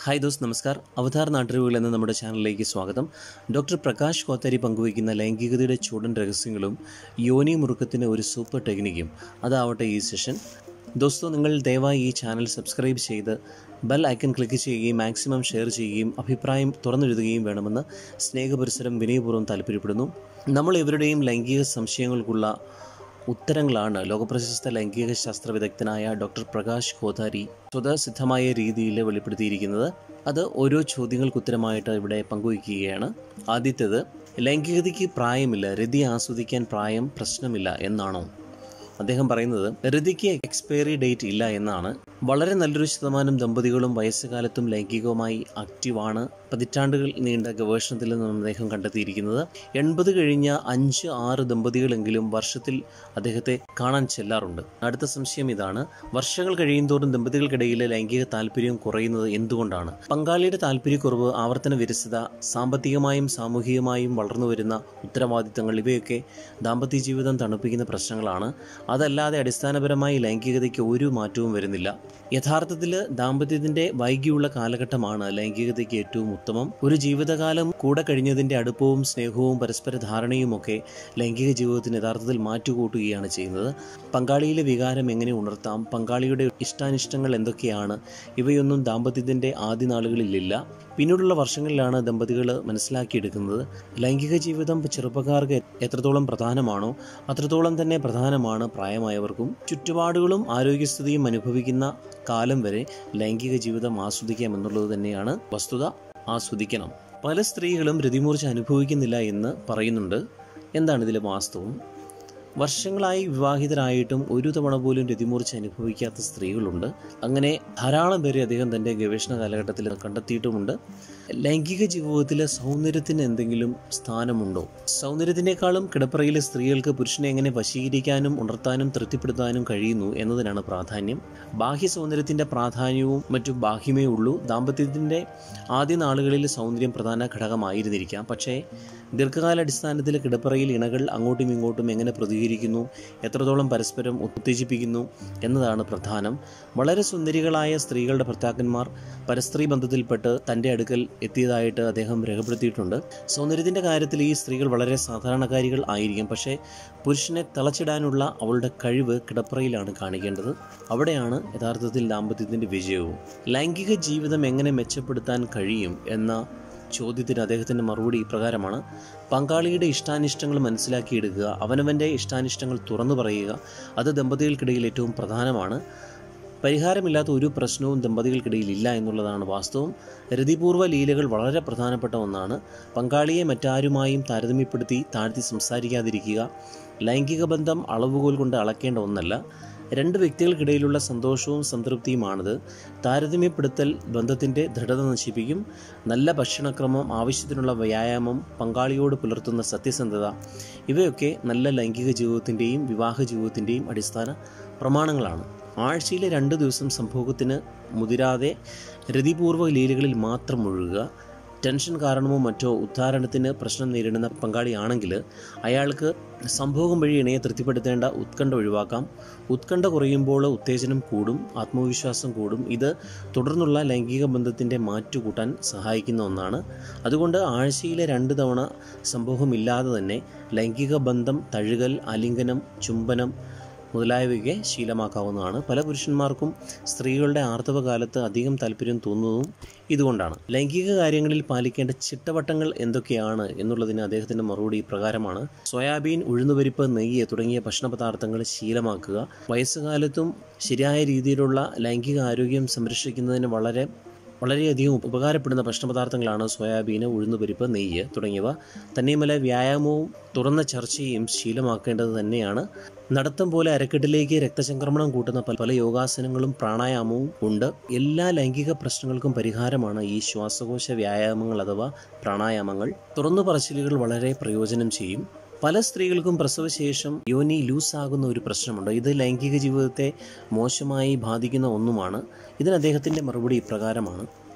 hi those നമസ്കാർ അവതാർ നാട്ടറിവുകൾ എന്ന നമ്മുടെ ചാനലിലേക്ക് സ്വാഗതം ഡോക്ടർ പ്രകാശ് കോത്താരി പങ്കുവയ്ക്കുന്ന ലൈംഗികതയുടെ ചൂടൻ രഹസ്യങ്ങളും യോനി മുറുക്കത്തിന് ഒരു സൂപ്പർ ടെക്നിക്കും അതാവട്ടെ ഈ സെഷൻ ദോസ്തോ നിങ്ങൾ ദയവായി ഈ ചാനൽ സബ്സ്ക്രൈബ് ചെയ്ത് ബെൽ ഐക്കൺ ക്ലിക്ക് ചെയ്യുകയും മാക്സിമം ഷെയർ ചെയ്യുകയും അഭിപ്രായം തുറന്നെഴുതുകയും വേണമെന്ന് സ്നേഹപരിസരം വിനയപൂർവ്വം താല്പര്യപ്പെടുന്നു നമ്മൾ ഇവരുടെയും ലൈംഗിക സംശയങ്ങൾക്കുള്ള ഉത്തരങ്ങളാണ് ലോകപ്രശസ്ത ലൈംഗിക ശാസ്ത്ര വിദഗ്ധനായ ഡോക്ടർ പ്രകാശ് കോതാരി സ്വതസിദ്ധമായ രീതിയിൽ വെളിപ്പെടുത്തിയിരിക്കുന്നത് അത് ഓരോ ചോദ്യങ്ങൾക്ക് ഉത്തരമായിട്ട് ഇവിടെ പങ്കുവയ്ക്കുകയാണ് ആദ്യത്തേത് ലൈംഗികതയ്ക്ക് പ്രായമില്ല രതി ആസ്വദിക്കാൻ പ്രായം പ്രശ്നമില്ല എന്നാണോ അദ്ദേഹം പറയുന്നത് രതിക്ക് എക്സ്പയറി ഡേറ്റ് ഇല്ല എന്നാണ് വളരെ നല്ലൊരു ശതമാനം ദമ്പതികളും വയസ്സുകാലത്തും ലൈംഗികവുമായി ആക്റ്റീവാണ് പതിറ്റാണ്ടുകൾ നീണ്ട ഗവേഷണത്തിൽ നിന്നും അദ്ദേഹം കണ്ടെത്തിയിരിക്കുന്നത് എൺപത് കഴിഞ്ഞ അഞ്ച് ആറ് ദമ്പതികളെങ്കിലും വർഷത്തിൽ അദ്ദേഹത്തെ കാണാൻ ചെല്ലാറുണ്ട് അടുത്ത സംശയം ഇതാണ് വർഷങ്ങൾ കഴിയുന്തോറും ദമ്പതികൾക്കിടയിലെ ലൈംഗിക താല്പര്യം കുറയുന്നത് എന്തുകൊണ്ടാണ് പങ്കാളിയുടെ താല്പര്യക്കുറവ് ആവർത്തന വിരസത സാമ്പത്തികമായും സാമൂഹികമായും വളർന്നു വരുന്ന ഉത്തരവാദിത്തങ്ങൾ ഇവയൊക്കെ ദാമ്പത്യ ജീവിതം തണുപ്പിക്കുന്ന പ്രശ്നങ്ങളാണ് അതല്ലാതെ അടിസ്ഥാനപരമായി ലൈംഗികതയ്ക്ക് ഒരു മാറ്റവും വരുന്നില്ല യഥാർത്ഥത്തിൽ ദാമ്പത്യത്തിന്റെ വൈകിയുള്ള കാലഘട്ടമാണ് ലൈംഗികതയ്ക്ക് ഏറ്റവും ഉത്തമം ഒരു ജീവിതകാലം കൂടെ കഴിഞ്ഞതിന്റെ അടുപ്പവും സ്നേഹവും പരസ്പര ധാരണയുമൊക്കെ ലൈംഗിക ജീവിതത്തിന് യഥാർത്ഥത്തിൽ മാറ്റുകൂട്ടുകയാണ് ചെയ്യുന്നത് പങ്കാളിയിലെ വികാരം എങ്ങനെ ഉണർത്താം പങ്കാളിയുടെ ഇഷ്ടാനിഷ്ടങ്ങൾ എന്തൊക്കെയാണ് ഇവയൊന്നും ദാമ്പത്യത്തിന്റെ ആദ്യ നാളുകളിലില്ല പിന്നീടുള്ള വർഷങ്ങളിലാണ് ദമ്പതികൾ മനസ്സിലാക്കിയെടുക്കുന്നത് ലൈംഗിക ജീവിതം ചെറുപ്പക്കാർക്ക് എത്രത്തോളം പ്രധാനമാണോ അത്രത്തോളം തന്നെ പ്രധാനമാണ് പ്രായമായവർക്കും ചുറ്റുപാടുകളും ആരോഗ്യസ്ഥിതിയും അനുഭവിക്കുന്ന കാലം വരെ ലൈംഗിക ജീവിതം ആസ്വദിക്കാം എന്നുള്ളത് തന്നെയാണ് വസ്തുത ആസ്വദിക്കണം പല സ്ത്രീകളും രതിമൂർച്ച അനുഭവിക്കുന്നില്ല എന്ന് പറയുന്നുണ്ട് എന്താണ് ഇതിലെ വാസ്തവം വർഷങ്ങളായി വിവാഹിതരായിട്ടും ഒരു തവണ പോലും രതിമൂർച്ച അനുഭവിക്കാത്ത സ്ത്രീകളുണ്ട് അങ്ങനെ ധാരാളം പേരെ അദ്ദേഹം തൻ്റെ ഗവേഷണ കാലഘട്ടത്തിൽ കണ്ടെത്തിയിട്ടുമുണ്ട് ലൈംഗിക ജീവിതത്തിൽ സൗന്ദര്യത്തിന് എന്തെങ്കിലും സ്ഥാനമുണ്ടോ സൗന്ദര്യത്തിനേക്കാളും കിടപ്പറയിലെ സ്ത്രീകൾക്ക് പുരുഷനെ എങ്ങനെ വശീകരിക്കാനും ഉണർത്താനും തൃപ്തിപ്പെടുത്താനും കഴിയുന്നു എന്നതിനാണ് പ്രാധാന്യം ബാഹ്യ സൗന്ദര്യത്തിൻ്റെ പ്രാധാന്യവും മറ്റു ബാഹ്യമേ ഉള്ളൂ ദാമ്പത്യത്തിൻ്റെ ആദ്യ നാളുകളിൽ സൗന്ദര്യം പ്രധാന ഘടകമായിരുന്നിരിക്കാം പക്ഷേ ദീർഘകാലാടിസ്ഥാനത്തിൽ കിടപ്പറയിൽ ഇണകൾ അങ്ങോട്ടും ഇങ്ങോട്ടും എങ്ങനെ പ്രതികരിക്കുന്നു എത്രത്തോളം പരസ്പരം ഉത്തേജിപ്പിക്കുന്നു എന്നതാണ് പ്രധാനം വളരെ സുന്ദരികളായ സ്ത്രീകളുടെ ഭർത്താക്കന്മാർ പരസ്ത്രീ ബന്ധത്തിൽപ്പെട്ട് തൻ്റെ അടുക്കൽ എത്തിയതായിട്ട് അദ്ദേഹം രേഖപ്പെടുത്തിയിട്ടുണ്ട് സൗന്ദര്യത്തിൻ്റെ കാര്യത്തിൽ ഈ സ്ത്രീകൾ വളരെ സാധാരണക്കാരികൾ ആയിരിക്കും പക്ഷേ പുരുഷനെ തളച്ചിടാനുള്ള അവളുടെ കഴിവ് കിടപ്പറയിലാണ് കാണിക്കേണ്ടത് അവിടെയാണ് യഥാർത്ഥത്തിൽ ദാമ്പത്യത്തിൻ്റെ വിജയവും ലൈംഗിക ജീവിതം എങ്ങനെ മെച്ചപ്പെടുത്താൻ കഴിയും എന്ന ചോദ്യത്തിന് അദ്ദേഹത്തിൻ്റെ മറുപടി ഇപ്രകാരമാണ് പങ്കാളിയുടെ ഇഷ്ടാനിഷ്ടങ്ങൾ മനസ്സിലാക്കിയെടുക്കുക അവനവൻ്റെ ഇഷ്ടാനിഷ്ടങ്ങൾ തുറന്നു പറയുക അത് ദമ്പതികൾക്കിടയിൽ ഏറ്റവും പ്രധാനമാണ് പരിഹാരമില്ലാത്ത ഒരു പ്രശ്നവും ദമ്പതികൾക്കിടയിൽ ഇല്ല എന്നുള്ളതാണ് വാസ്തവം രതിപൂർവ്വ ലീലകൾ വളരെ പ്രധാനപ്പെട്ട ഒന്നാണ് പങ്കാളിയെ മറ്റാരുമായും താരതമ്യപ്പെടുത്തി താഴ്ത്തി സംസാരിക്കാതിരിക്കുക ലൈംഗിക ബന്ധം അളവുകോൽ കൊണ്ട് അളക്കേണ്ട ഒന്നല്ല രണ്ട് വ്യക്തികൾക്കിടയിലുള്ള സന്തോഷവും സംതൃപ്തിയുമാണിത് താരതമ്യപ്പെടുത്തൽ ബന്ധത്തിൻ്റെ ദൃഢത നശിപ്പിക്കും നല്ല ഭക്ഷണക്രമം ആവശ്യത്തിനുള്ള വ്യായാമം പങ്കാളിയോട് പുലർത്തുന്ന സത്യസന്ധത ഇവയൊക്കെ നല്ല ലൈംഗിക ജീവിതത്തിൻ്റെയും വിവാഹ ജീവിതത്തിൻ്റെയും അടിസ്ഥാന പ്രമാണങ്ങളാണ് ആഴ്ചയിലെ രണ്ട് ദിവസം സംഭോഗത്തിന് മുതിരാതെ രതിപൂർവ്വ ലീലകളിൽ മാത്രം മുഴുകുക ടെൻഷൻ കാരണമോ മറ്റോ ഉദ്ധാരണത്തിന് പ്രശ്നം നേരിടുന്ന പങ്കാളിയാണെങ്കിൽ അയാൾക്ക് സംഭോഗം വഴി ഇണയെ തൃപ്തിപ്പെടുത്തേണ്ട ഉത്കണ്ഠ ഒഴിവാക്കാം ഉത്കണ്ഠ കുറയുമ്പോൾ ഉത്തേജനം കൂടും ആത്മവിശ്വാസം കൂടും ഇത് തുടർന്നുള്ള ലൈംഗിക ബന്ധത്തിൻ്റെ മാറ്റുകൂട്ടാൻ സഹായിക്കുന്ന ഒന്നാണ് അതുകൊണ്ട് ആഴ്ചയിലെ രണ്ട് തവണ സംഭവമില്ലാതെ തന്നെ ലൈംഗിക ബന്ധം തഴുകൽ ആലിംഗനം ചുംബനം മുതലായവയൊക്കെ ശീലമാക്കാവുന്നതാണ് പല പുരുഷന്മാർക്കും സ്ത്രീകളുടെ ആർത്തവ കാലത്ത് അധികം താല്പര്യം തോന്നുന്നതും ഇതുകൊണ്ടാണ് ലൈംഗിക കാര്യങ്ങളിൽ പാലിക്കേണ്ട ചിട്ടവട്ടങ്ങൾ എന്തൊക്കെയാണ് എന്നുള്ളതിന് അദ്ദേഹത്തിൻ്റെ മറുപടി ഇപ്രകാരമാണ് സോയാബീൻ ഉഴുന്നുപരിപ്പ് നെയ്യ് തുടങ്ങിയ ഭക്ഷണപദാർത്ഥങ്ങൾ ശീലമാക്കുക വയസ്സുകാലത്തും ശരിയായ രീതിയിലുള്ള ലൈംഗിക ആരോഗ്യം സംരക്ഷിക്കുന്നതിന് വളരെ വളരെയധികം ഉപകാരപ്പെടുന്ന ഭക്ഷണപദാർത്ഥങ്ങളാണ് സോയാബീന് ഉഴുന്നുപരിപ്പ് നെയ്യ് തുടങ്ങിയവ തന്നെയുമല്ല വ്യായാമവും തുറന്ന ചർച്ചയും ശീലമാക്കേണ്ടത് തന്നെയാണ് നടത്തം പോലെ അരക്കെട്ടിലേക്ക് രക്തചംക്രമണം കൂട്ടുന്ന പല പല യോഗാസനങ്ങളും പ്രാണായാമവും ഉണ്ട് എല്ലാ ലൈംഗിക പ്രശ്നങ്ങൾക്കും പരിഹാരമാണ് ഈ ശ്വാസകോശ വ്യായാമങ്ങൾ അഥവാ പ്രാണായാമങ്ങൾ തുറന്നു പറച്ചിലുകൾ വളരെ പ്രയോജനം ചെയ്യും പല സ്ത്രീകൾക്കും പ്രസവശേഷം യോനി ലൂസാകുന്ന ഒരു പ്രശ്നമുണ്ട് ഇത് ലൈംഗിക ജീവിതത്തെ മോശമായി ബാധിക്കുന്ന ഒന്നുമാണ് ഇതിന് അദ്ദേഹത്തിൻ്റെ മറുപടി ഇപ്രകാരമാണ്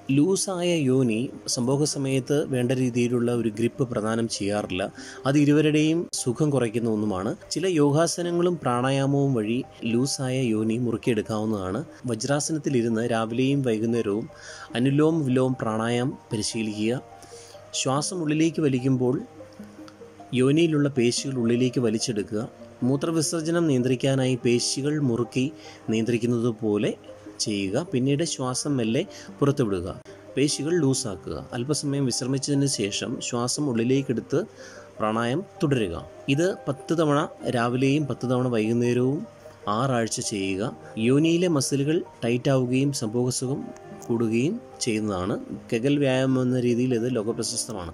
ലൂസായ യോനി സംഭോഗ സമയത്ത് വേണ്ട രീതിയിലുള്ള ഒരു ഗ്രിപ്പ് പ്രദാനം ചെയ്യാറില്ല അത് ഇരുവരുടെയും സുഖം കുറയ്ക്കുന്ന ഒന്നുമാണ് ചില യോഗാസനങ്ങളും പ്രാണായാമവും വഴി ലൂസായ യോനി മുറുക്കിയെടുക്കാവുന്നതാണ് വജ്രാസനത്തിലിരുന്ന് രാവിലെയും വൈകുന്നേരവും അനുലോം വിലോം പ്രാണായാമം പരിശീലിക്കുക ശ്വാസം ഉള്ളിലേക്ക് വലിക്കുമ്പോൾ യോനിയിലുള്ള പേശികൾ ഉള്ളിലേക്ക് വലിച്ചെടുക്കുക മൂത്രവിസർജനം നിയന്ത്രിക്കാനായി പേശികൾ മുറുക്കി നിയന്ത്രിക്കുന്നത് പോലെ ചെയ്യുക പിന്നീട് ശ്വാസം മെല്ലെ പുറത്തുവിടുക പേശികൾ ലൂസാക്കുക അല്പസമയം വിശ്രമിച്ചതിന് ശേഷം ശ്വാസം ഉള്ളിലേക്കെടുത്ത് പ്രാണായം തുടരുക ഇത് പത്ത് തവണ രാവിലെയും പത്ത് തവണ വൈകുന്നേരവും ആറാഴ്ച ചെയ്യുക യോനിയിലെ മസിലുകൾ ടൈറ്റ് ആവുകയും സംഭോഗസുഖം കൂടുകയും ചെയ്യുന്നതാണ് കെഗൽ വ്യായാമം എന്ന രീതിയിൽ ഇത് ലോകപ്രശസ്തമാണ്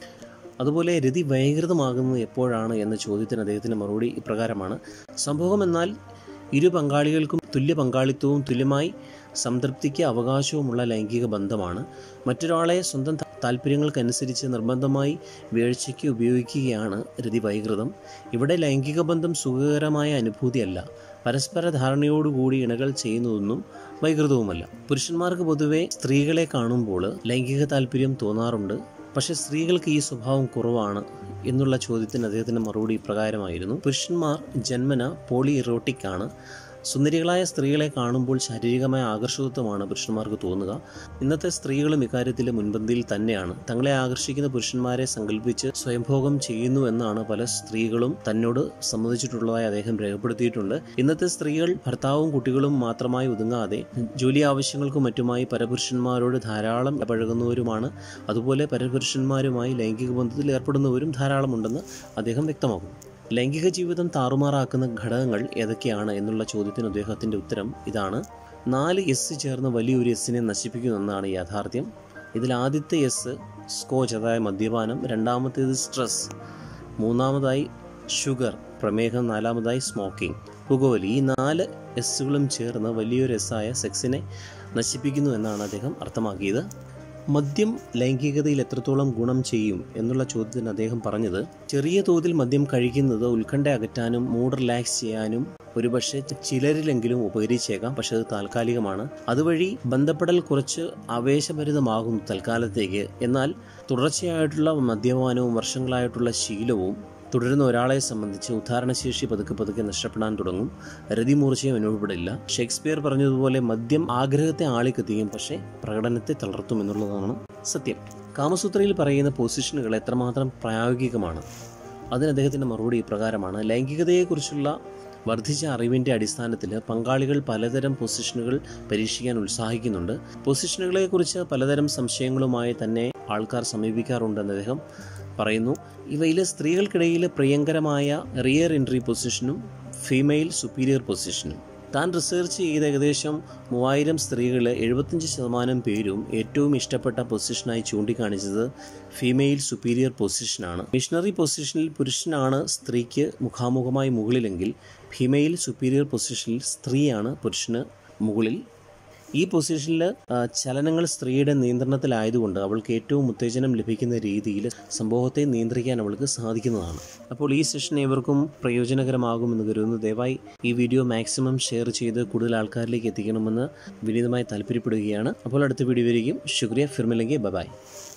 അതുപോലെ രതി വൈകൃതമാകുന്നത് എപ്പോഴാണ് എന്ന ചോദ്യത്തിന് അദ്ദേഹത്തിൻ്റെ മറുപടി ഇപ്രകാരമാണ് സംഭവം എന്നാൽ ഇരു പങ്കാളികൾക്കും തുല്യ പങ്കാളിത്തവും തുല്യമായി സംതൃപ്തിക്ക് അവകാശവുമുള്ള ലൈംഗിക ബന്ധമാണ് മറ്റൊരാളെ സ്വന്തം താ- താല്പര്യങ്ങൾക്കനുസരിച്ച് നിർബന്ധമായി വീഴ്ചയ്ക്ക് ഉപയോഗിക്കുകയാണ് രതി വൈകൃതം ഇവിടെ ലൈംഗിക ബന്ധം സുഖകരമായ അനുഭൂതിയല്ല പരസ്പര ധാരണയോടുകൂടി ഇണകൾ ചെയ്യുന്നതൊന്നും വൈകൃതവുമല്ല പുരുഷന്മാർക്ക് പൊതുവെ സ്ത്രീകളെ കാണുമ്പോൾ ലൈംഗിക താല്പര്യം തോന്നാറുണ്ട് പക്ഷേ സ്ത്രീകൾക്ക് ഈ സ്വഭാവം കുറവാണ് എന്നുള്ള ചോദ്യത്തിന് അദ്ദേഹത്തിൻ്റെ മറുപടി ഇപ്രകാരമായിരുന്നു പുരുഷന്മാർ ജന്മന പോളി ഇറോട്ടിക് ആണ് സുന്ദരികളായ സ്ത്രീകളെ കാണുമ്പോൾ ശാരീരികമായ ആകർഷകത്വമാണ് പുരുഷന്മാർക്ക് തോന്നുക ഇന്നത്തെ സ്ത്രീകളും ഇക്കാര്യത്തിൽ മുൻപന്തിയിൽ തന്നെയാണ് തങ്ങളെ ആകർഷിക്കുന്ന പുരുഷന്മാരെ സങ്കല്പിച്ച് സ്വയംഭോഗം ചെയ്യുന്നു എന്നാണ് പല സ്ത്രീകളും തന്നോട് സമ്മതിച്ചിട്ടുള്ളതായി അദ്ദേഹം രേഖപ്പെടുത്തിയിട്ടുണ്ട് ഇന്നത്തെ സ്ത്രീകൾ ഭർത്താവും കുട്ടികളും മാത്രമായി ഒതുങ്ങാതെ ജോലി ആവശ്യങ്ങൾക്കും മറ്റുമായി പരപുരുഷന്മാരോട് ധാരാളം ഇടപഴകുന്നവരുമാണ് അതുപോലെ പരപുരുഷന്മാരുമായി ലൈംഗിക ബന്ധത്തിൽ ഏർപ്പെടുന്നവരും ധാരാളമുണ്ടെന്ന് അദ്ദേഹം വ്യക്തമാക്കുന്നു ലൈംഗിക ജീവിതം താറുമാറാക്കുന്ന ഘടകങ്ങൾ ഏതൊക്കെയാണ് എന്നുള്ള ചോദ്യത്തിന് അദ്ദേഹത്തിൻ്റെ ഉത്തരം ഇതാണ് നാല് എസ് ചേർന്ന് വലിയൊരു എസ്സിനെ നശിപ്പിക്കുമെന്നാണ് യാഥാർത്ഥ്യം ഇതിൽ ആദ്യത്തെ എസ് സ്കോച്ച് അതായത് മദ്യപാനം രണ്ടാമത്തേത് സ്ട്രെസ് മൂന്നാമതായി ഷുഗർ പ്രമേഹം നാലാമതായി സ്മോക്കിംഗ് പുകവലി ഈ നാല് എസ്സുകളും ചേർന്ന് വലിയൊരു എസ്സായ സെക്സിനെ നശിപ്പിക്കുന്നു എന്നാണ് അദ്ദേഹം അർത്ഥമാക്കിയത് മദ്യം ലൈംഗികതയിൽ എത്രത്തോളം ഗുണം ചെയ്യും എന്നുള്ള ചോദ്യത്തിന് അദ്ദേഹം പറഞ്ഞത് ചെറിയ തോതിൽ മദ്യം കഴിക്കുന്നത് ഉത്കണ്ഠ അകറ്റാനും മൂഡ് റിലാക്സ് ചെയ്യാനും ഒരുപക്ഷെ ചിലരിലെങ്കിലും ഉപകരിച്ചേക്കാം പക്ഷെ അത് താൽക്കാലികമാണ് അതുവഴി ബന്ധപ്പെടൽ കുറച്ച് ആവേശഭരിതമാകും തൽക്കാലത്തേക്ക് എന്നാൽ തുടർച്ചയായിട്ടുള്ള മദ്യപാനവും വർഷങ്ങളായിട്ടുള്ള ശീലവും തുടരുന്ന ഒരാളെ സംബന്ധിച്ച് ഉദ്ധാരണശേഷി പതുക്കെ പതുക്കെ നഷ്ടപ്പെടാൻ തുടങ്ങും രതിമൂർച്ചയും അനുഭവപ്പെടില്ല ഷേക്സ്പിയർ പറഞ്ഞതുപോലെ മദ്യം ആഗ്രഹത്തെ ആളിക്കെത്തിക്കും പക്ഷേ പ്രകടനത്തെ തളർത്തും എന്നുള്ളതാണ് സത്യം കാമസൂത്രയിൽ പറയുന്ന പൊസിഷനുകൾ എത്രമാത്രം പ്രായോഗികമാണ് അതിന് അദ്ദേഹത്തിൻ്റെ മറുപടി ഇപ്രകാരമാണ് ലൈംഗികതയെക്കുറിച്ചുള്ള വർദ്ധിച്ച അറിവിൻ്റെ അടിസ്ഥാനത്തിൽ പങ്കാളികൾ പലതരം പൊസിഷനുകൾ പരീക്ഷിക്കാൻ ഉത്സാഹിക്കുന്നുണ്ട് പൊസിഷനുകളെക്കുറിച്ച് പലതരം സംശയങ്ങളുമായി തന്നെ ആൾക്കാർ സമീപിക്കാറുണ്ടെന്ന് അദ്ദേഹം പറയുന്നു ഇവയിൽ സ്ത്രീകൾക്കിടയിൽ പ്രിയങ്കരമായ റിയർ എൻട്രി പൊസിഷനും ഫീമെയിൽ സുപ്പീരിയർ പൊസിഷനും താൻ റിസർച്ച് ചെയ്ത ഏകദേശം മൂവായിരം സ്ത്രീകൾ എഴുപത്തഞ്ച് ശതമാനം പേരും ഏറ്റവും ഇഷ്ടപ്പെട്ട പൊസിഷനായി ചൂണ്ടിക്കാണിച്ചത് ഫീമെയിൽ സുപ്പീരിയർ പൊസിഷനാണ് മിഷണറി പൊസിഷനിൽ പുരുഷനാണ് സ്ത്രീക്ക് മുഖാമുഖമായി മുകളിലെങ്കിൽ ഫീമെയിൽ സുപ്പീരിയർ പൊസിഷനിൽ സ്ത്രീയാണ് പുരുഷന് മുകളിൽ ഈ പൊസിഷനിൽ ആ, ചലനങ്ങൾ സ്ത്രീയുടെ നിയന്ത്രണത്തിലായതുകൊണ്ട് അവൾക്ക് ഏറ്റവും ഉത്തേജനം ലഭിക്കുന്ന രീതിയിൽ സംഭവത്തെ നിയന്ത്രിക്കാൻ അവൾക്ക് സാധിക്കുന്നതാണ് അപ്പോൾ ഈ സെഷൻ ഏവർക്കും പ്രയോജനകരമാകുമെന്ന് കരുതുന്നു ദയവായി ഈ വീഡിയോ മാക്സിമം ഷെയർ ചെയ്ത് കൂടുതൽ ആൾക്കാരിലേക്ക് എത്തിക്കണമെന്ന് വിനീതമായി താല്പര്യപ്പെടുകയാണ് അപ്പോൾ അടുത്ത വീഡിയോ വരികയും ശുക്രിയ ഫിർമില്ലെങ്കിൽ ബൈ